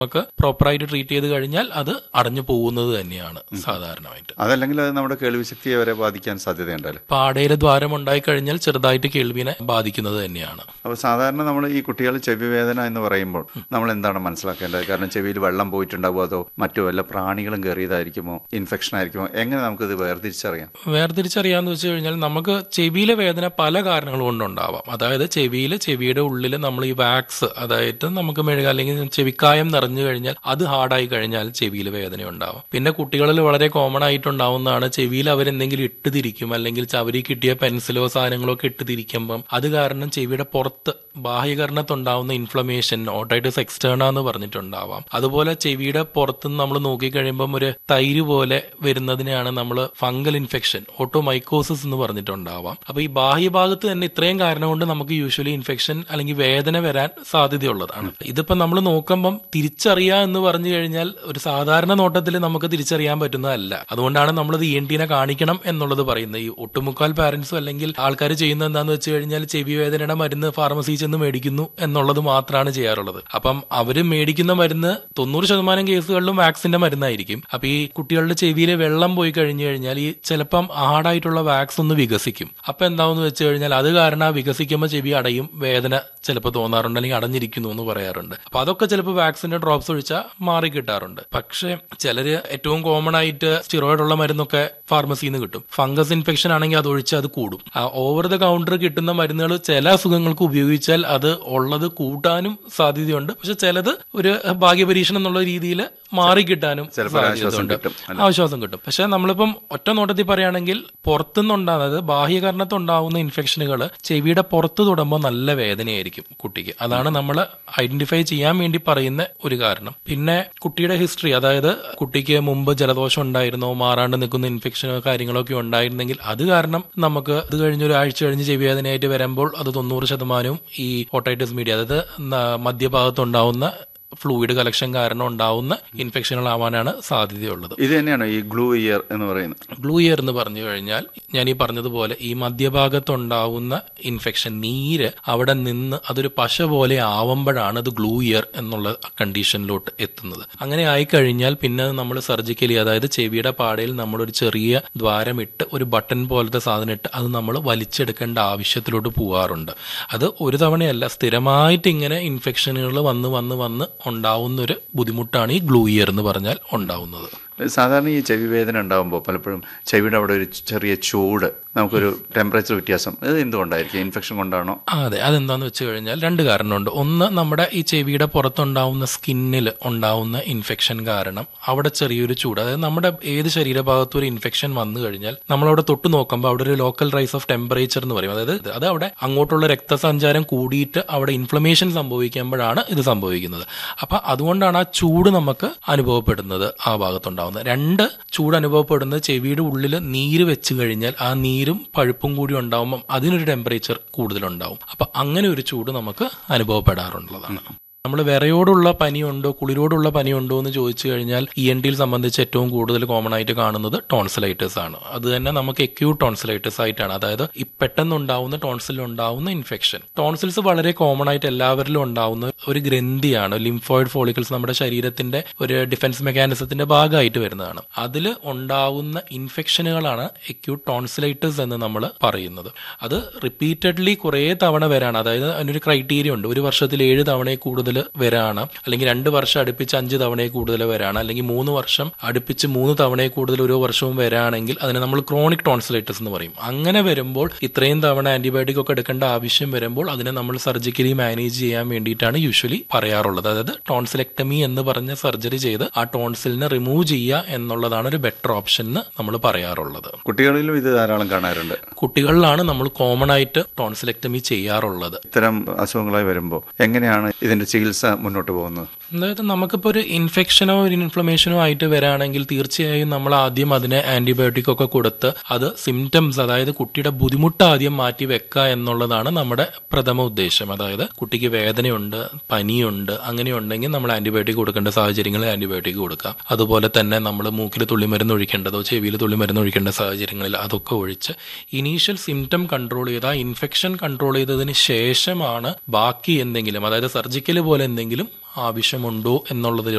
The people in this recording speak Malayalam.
നമുക്ക് പ്രോപ്പറായിട്ട് ട്രീറ്റ് ചെയ്ത് കഴിഞ്ഞാൽ അത് അടഞ്ഞു പോകുന്നത് തന്നെയാണ് സാധാരണമായിട്ട് അതല്ലെങ്കിൽ അത് നമ്മുടെ കേൾവിശക്തിയെ വരെ ബാധിക്കാൻ സാധ്യതയുണ്ടല്ലോ പാടയിലെ ദ്വാരം ഉണ്ടായി കഴിഞ്ഞാൽ ചെറുതായിട്ട് കേൾവിനെ ബാധിക്കുന്നത് തന്നെയാണ് അപ്പോൾ സാധാരണ നമ്മൾ ഈ കുട്ടികൾ ചെവി വേദന എന്ന് പറയുമ്പോൾ നമ്മൾ എന്താണ് മനസ്സിലാക്കേണ്ടത് കാരണം ചെവിയിൽ വെള്ളം പോയിട്ടുണ്ടാവുമോ അതോ മറ്റു വല്ല പ്രാണികളും കയറിയതായിരിക്കുമോ ഇൻഫെക്ഷൻ ആയിരിക്കുമോ എങ്ങനെ നമുക്കിത് വേർതിരിച്ചറിയാം വേർതിരിച്ചറിയാന്ന് വെച്ച് കഴിഞ്ഞാൽ നമുക്ക് ചെവിയിലെ വേദന പല കാരണങ്ങൾ കൊണ്ടുണ്ടാവാം അതായത് ചെവിയിൽ ചെവിയുടെ ഉള്ളിൽ നമ്മൾ ഈ വാക്സ് അതായത് നമുക്ക് മെഴുക അല്ലെങ്കിൽ ചെവിക്കായം നിറഞ്ഞു കഴിഞ്ഞാൽ അത് ഹാർഡായി കഴിഞ്ഞാൽ ചെവിയിൽ വേദന ഉണ്ടാവും പിന്നെ കുട്ടികളിൽ വളരെ കോമൺ ആയിട്ടുണ്ടാവുന്നതാണ് ചെവിയിൽ അവരെന്തെങ്കിലും ഇട്ട് തിരിക്കും അല്ലെങ്കിൽ ചവരി കിട്ടിയ പെൻസിലോ സാധനങ്ങളോ ഒക്കെ ഇട്ട് തിരിക്കുമ്പം അത് കാരണം ചെവിയുടെ പുറത്ത് ബാഹ്യകരണത്തുണ്ടാവുന്ന ഇൻഫ്ലമേഷൻ ഓട്ടൈറ്റിസ് എക്സ്റ്റേണ എന്ന് പറഞ്ഞിട്ടുണ്ടാവാം അതുപോലെ ചെവിയുടെ പുറത്തുനിന്ന് നമ്മൾ നോക്കിക്കഴിയുമ്പം ഒരു തൈര് പോലെ വരുന്നതിനെയാണ് നമ്മൾ ഫംഗൽ ഇൻഫെക്ഷൻ ഓട്ടോമൈക്കോസിസ് എന്ന് പറഞ്ഞിട്ടുണ്ടാവാം അപ്പൊ ഈ ബാഹ്യഭാഗത്ത് തന്നെ ഇത്രയും കാരണം കൊണ്ട് നമുക്ക് യൂഷ്വലി ഇൻഫെക്ഷൻ അല്ലെങ്കിൽ വേദന വരാൻ സാധ്യതയുള്ളതാണ് ഇതിപ്പോ നമ്മൾ നോക്കുമ്പം തിരിച്ചറിയാ എന്ന് പറഞ്ഞു കഴിഞ്ഞാൽ ഒരു സാധാരണ നോട്ടത്തിൽ നമുക്ക് തിരിച്ചറിയാൻ പറ്റുന്നതല്ല അതുകൊണ്ടാണ് നമ്മളത് ഇ എൻ ടിനെ കാണിക്കണം എന്നുള്ളത് പറയുന്നത് ഈ ഒട്ടുമുക്കാൽ പാരന്റ്സും അല്ലെങ്കിൽ ആൾക്കാർ ചെയ്യുന്നത് എന്താന്ന് വെച്ച് കഴിഞ്ഞാൽ ചെവി വേദനയുടെ മരുന്ന് ഫാർമസിയിൽ ചെന്ന് മേടിക്കുന്നു എന്നുള്ളത് മാത്രമാണ് ചെയ്യാറുള്ളത് അപ്പം അവര് മേടിക്കുന്ന മരുന്ന് തൊണ്ണൂറ് ശതമാനം കേസുകളിലും വാക്സിന്റെ മരുന്നായിരിക്കും അപ്പൊ ഈ കുട്ടികളുടെ ചെവിയിലെ വെള്ളം പോയി കഴിഞ്ഞു കഴിഞ്ഞാൽ ഈ ചിലപ്പം ഹാർഡായിട്ടുള്ള വാക്സ് ഒന്ന് വികസിക്കും അപ്പൊ എന്താവെന്ന് വെച്ച് കഴിഞ്ഞാൽ അത് കാരണം ആ വികസിക്കുമ്പോൾ ചെവി അടയും വേദന ചിലപ്പോൾ തോന്നാറുണ്ട് അല്ലെങ്കിൽ അടഞ്ഞിരിക്കുന്നു എന്ന് പറയാറുണ്ട് അപ്പൊ അതൊക്കെ ചിലപ്പോൾ വാക്സിന്റെ ഡ്രോപ്സ് ഒഴിച്ചാൽ മാറി കിട്ടാറുണ്ട് പക്ഷേ ചിലര് ഏറ്റവും കോമൺ ആയിട്ട് സ്റ്റിറോയിഡ് ഉള്ള മരുന്നൊക്കെ ഫാർമസിയിൽ നിന്ന് കിട്ടും ഫംഗസ് ഇൻഫെക്ഷൻ ആണെങ്കിൽ അത് ഒഴിച്ച് അത് കൂടും ഓവർ ദ കൗണ്ടർ കിട്ടുന്ന മരുന്നുകൾ ചില അസുഖങ്ങൾക്ക് ഉപയോഗിച്ചാൽ അത് ഉള്ളത് കൂട്ടാനും സാധ്യതയുണ്ട് പക്ഷെ ചിലത് ഒരു ഭാഗ്യപരീക്ഷണം എന്നുള്ള രീതിയിൽ മാറി കിട്ടാനും ചിലപ്പോൾ ഒരു ആശ്വാസം സാധ്യതയുണ്ട് കിട്ടും, ആശ്വാസം കിട്ടും പക്ഷെ നമ്മളിപ്പം ഒറ്റ നോട്ടത്തിൽ പറയുകയാണെങ്കിൽ പുറത്തുനിന്നുണ്ടാകുന്നത് ബാഹ്യകരണത്തുണ്ടാവുന്ന ഇൻഫെക്ഷനുകൾ ചെവിയുടെ പുറത്ത് തൊടുമ്പോൾ നല്ല വേദനയായിരിക്കും കുട്ടിക്ക് അതാണ് നമ്മൾ ഐഡന്റിഫൈ ചെയ്യാൻ വേണ്ടി പറയുന്ന ഒരു കാരണം പിന്നെ കുട്ടിയുടെ ഹിസ്റ്ററി അതായത് കുട്ടിക്ക് മുമ്പ് ജലദോഷം ഉണ്ടായിരുന്നോ മാറാണ്ട് നിൽക്കുന്ന ഇൻഫെക്ഷനോ കാര്യങ്ങളോ ഒക്കെ ഉണ്ടായിരുന്നെങ്കിൽ അത് കാരണം നമുക്ക് അത് കഴിഞ്ഞ് ഒരു ആഴ്ച കഴിഞ്ഞ് ചെവി വേദനയായിട്ട് വരുമ്പോൾ അത് തൊണ്ണൂറ് ശതമാനവും ഈ ഓട്ടൈറ്റിസ് മീഡിയ അതായത് ന- മധ്യഭാഗത്തുണ്ടാവുന്ന ഫ്ലൂയിഡ് കലക്ഷൻ കാരണം ഉണ്ടാവുന്ന ഇൻഫെക്ഷനുകളാവാനാണ് സാധ്യതയുള്ളത് ഇത് തന്നെയാണോ ഈ ഗ്ലൂ ഇയർ എന്ന് പറയുന്നത് ഗ്ലൂ ഇയർ എന്ന് പറഞ്ഞു കഴിഞ്ഞാൽ ഞാൻ ഈ പറഞ്ഞതുപോലെ ഈ മധ്യഭാഗത്തുണ്ടാവുന്ന ഇൻഫെക്ഷൻ നീര് അവിടെ നിന്ന് അതൊരു പശ പോലെ ആവുമ്പോഴാണ് അത് ഗ്ലൂ ഇയർ എന്നുള്ള കണ്ടീഷനിലോട്ട് എത്തുന്നത് അങ്ങനെ ആയിക്കഴിഞ്ഞാൽ പിന്നെ നമ്മൾ സർജിക്കലി അതായത് ചെവിയുടെ പാടയിൽ നമ്മളൊരു ചെറിയ ദ്വാരമിട്ട് ഒരു ബട്ടൺ പോലത്തെ സാധനം ഇട്ട് അത് നമ്മൾ വലിച്ചെടുക്കേണ്ട ആവശ്യത്തിലോട്ട് പോകാറുണ്ട് അത് ഒരു തവണയല്ല സ്ഥിരമായിട്ട് ഇങ്ങനെ ഇൻഫെക്ഷനുകൾ വന്ന് വന്ന് വന്ന് ഉണ്ടാവുന്ന ഒരു ബുദ്ധിമുട്ടാണ് ഈ ഗ്ലൂ ഇയർ എന്ന് പറഞ്ഞാൽ ഉണ്ടാവുന്നത് സാധാരണ ഈ ചെവി വേദന ഉണ്ടാകുമ്പോൾ പലപ്പോഴും ചെവിയുടെ അവിടെ ഒരു ചെറിയ ചൂട് നമുക്കൊരു ടെമ്പറേച്ചർ വ്യത്യാസം ഇത് എന്തുകൊണ്ടായിരിക്കും ഇൻഫെക്ഷൻ കൊണ്ടാണോ ആ, അതെ അതെന്താന്ന് വെച്ച് കഴിഞ്ഞാൽ രണ്ട് കാരണമുണ്ട് ഒന്ന് നമ്മുടെ ഈ ചെവിയുടെ പുറത്തുണ്ടാവുന്ന സ്കിന്നിൽ ഉണ്ടാവുന്ന ഇൻഫെക്ഷൻ കാരണം അവിടെ ചെറിയൊരു ചൂട് അതായത് നമ്മുടെ ഏത് ശരീരഭാഗത്തും ഒരു ഇൻഫെക്ഷൻ വന്നു കഴിഞ്ഞാൽ നമ്മളവിടെ തൊട്ട് നോക്കുമ്പോൾ അവിടെ ഒരു ലോക്കൽ റൈസ് ഓഫ് ടെമ്പറേച്ചർ എന്ന് പറയും അതായത് അത് അവിടെ അങ്ങോട്ടുള്ള രക്തസഞ്ചാരം കൂടിയിട്ട് അവിടെ ഇൻഫ്ലമേഷൻ സംഭവിക്കുമ്പോഴാണ് ഇത് സംഭവിക്കുന്നത് അപ്പൊ അതുകൊണ്ടാണ് ആ ചൂട് നമുക്ക് അനുഭവപ്പെടുന്നത് ആ ഭാഗത്തുണ്ടാവുന്നത് രണ്ട് ചൂട് അനുഭവപ്പെടുന്നത് ചെവിയുടെ ഉള്ളിൽ നീര് വെച്ച് കഴിഞ്ഞാൽ ആ നീരും പഴുപ്പും കൂടി ഉണ്ടാവുമ്പം അതിനൊരു ടെമ്പറേച്ചർ കൂടുതലുണ്ടാവും അപ്പൊ അങ്ങനെ ഒരു ചൂട് നമുക്ക് അനുഭവപ്പെടാറുള്ളതാണ് നമ്മൾ വിറയോടുള്ള പനിയുണ്ടോ കുളിരോടുള്ള പനിയുണ്ടോ എന്ന് ചോദിച്ചു കഴിഞ്ഞാൽ ഇ എൻ ടിയിൽ സംബന്ധിച്ച് ഏറ്റവും കൂടുതൽ കോമൺ ആയിട്ട് കാണുന്നത് ടോൺസിലൈറ്റിസ് ആണ് അത് തന്നെ നമുക്ക് എക്യൂട്ട് ടോൺസിലൈറ്റിസ് ആയിട്ടാണ് അതായത് ഈ പെട്ടെന്നുണ്ടാവുന്ന ടോൺസിൽ ഉണ്ടാവുന്ന ഇൻഫെക്ഷൻ ടോൺസിൽസ് വളരെ കോമൺ ആയിട്ട് എല്ലാവരിലും ഉണ്ടാവുന്ന ഒരു ഗ്രന്ഥിയാണ് ലിംഫോയിഡ് ഫോളിക്കിൾസ് നമ്മുടെ ശരീരത്തിന്റെ ഒരു ഡിഫൻസ് മെക്കാനിസത്തിന്റെ ഭാഗമായിട്ട് വരുന്നതാണ് അതിൽ ഉണ്ടാവുന്ന ഇൻഫെക്ഷനുകളാണ് എക്യൂട്ട് ടോൺസിലൈറ്റിസ് എന്ന് നമ്മൾ പറയുന്നത് അത് റിപ്പീറ്റഡ്ലി കുറേ തവണ വരാണ് അതായത് അതിനൊരു ക്രൈറ്റീരിയ ഉണ്ട് ഒരു വർഷത്തിൽ ഏഴ് തവണയിൽ കൂടുതൽ വരാണ് അല്ലെങ്കിൽ രണ്ട് വർഷം അടുപ്പിച്ച് അഞ്ച് തവണയിൽ കൂടുതൽ വരാണ് അല്ലെങ്കിൽ മൂന്ന് വർഷം അടുപ്പിച്ച് മൂന്ന് തവണയിൽ കൂടുതൽ ഓരോ വർഷവും വരാണെങ്കിൽ അതിനെ നമ്മൾ ക്രോണിക് ടോൺസിലൈറ്റിസ് എന്ന് പറയും അങ്ങനെ വരുമ്പോൾ ഇത്രയും തവണ ആന്റിബയോട്ടിക് ഒക്കെ എടുക്കേണ്ട ആവശ്യം വരുമ്പോൾ അതിനെ നമ്മൾ സർജിക്കലി മാനേജ് ചെയ്യാൻ വേണ്ടിയിട്ടാണ് യൂഷ്വലി പറയാറുള്ളത് അതായത് ടോൺസിലെക്ടമി എന്ന് പറഞ്ഞ സർജറി ചെയ്ത് ആ ടോൺസിലിനെ റിമൂവ് ചെയ്യുക എന്നുള്ളതാണ് ഒരു ബെറ്റർ ഓപ്ഷൻ എന്ന് നമ്മൾ പറയാറുള്ളത് കുട്ടികളിലും ഇത് ധാരാളം കാണാറുണ്ട് കുട്ടികളിലാണ് നമ്മൾ കോമൺ ആയിട്ട് ടോൺസിലെക്ടമി ചെയ്യാറുള്ളത് ഇത്തരം അസുഖങ്ങളായി വരുമ്പോൾ എങ്ങനെയാണ് ഇതിന്റെ ചികിത്സ മുന്നോട്ട് പോകുന്നത് അതായത് നമുക്കിപ്പോൾ ഒരു ഇൻഫെക്ഷനോ ഒരു ഇൻഫ്ലമേഷനോ ആയിട്ട് വരാണെങ്കിൽ തീർച്ചയായും നമ്മൾ ആദ്യം അതിനെ ആന്റിബയോട്ടിക് ഒക്കെ കൊടുത്ത് അത് സിംറ്റംസ് അതായത് കുട്ടിയുടെ ബുദ്ധിമുട്ട് ആദ്യം മാറ്റി വെക്കുക എന്നുള്ളതാണ് നമ്മുടെ പ്രഥമ ഉദ്ദേശം അതായത് കുട്ടിക്ക് വേദനയുണ്ട് പനിയുണ്ട് അങ്ങനെ ഉണ്ടെങ്കിൽ നമ്മൾ ആന്റിബയോട്ടിക് കൊടുക്കേണ്ട സാഹചര്യങ്ങളിൽ ആന്റിബയോട്ടിക് കൊടുക്കാം അതുപോലെ തന്നെ നമ്മൾ മൂക്കിൽ തുള്ളിമരുന്ന് ഒഴിക്കേണ്ടതോ ചെവിയിൽ തുള്ളിമരുന്ന് ഒഴിക്കേണ്ട സാഹചര്യങ്ങളിൽ അതൊക്കെ ഒഴിച്ച് ഇനീഷ്യൽ സിംറ്റം കൺട്രോൾ ചെയ്ത് ആ ഇൻഫെക്ഷൻ കൺട്രോൾ ചെയ്തതിന് ശേഷമാണ് ബാക്കി എന്തെങ്കിലും അതായത് സർജിക്കൽ പോലെ എന്തെങ്കിലും ആവശ്യമുണ്ടോ എന്നുള്ളതിൽ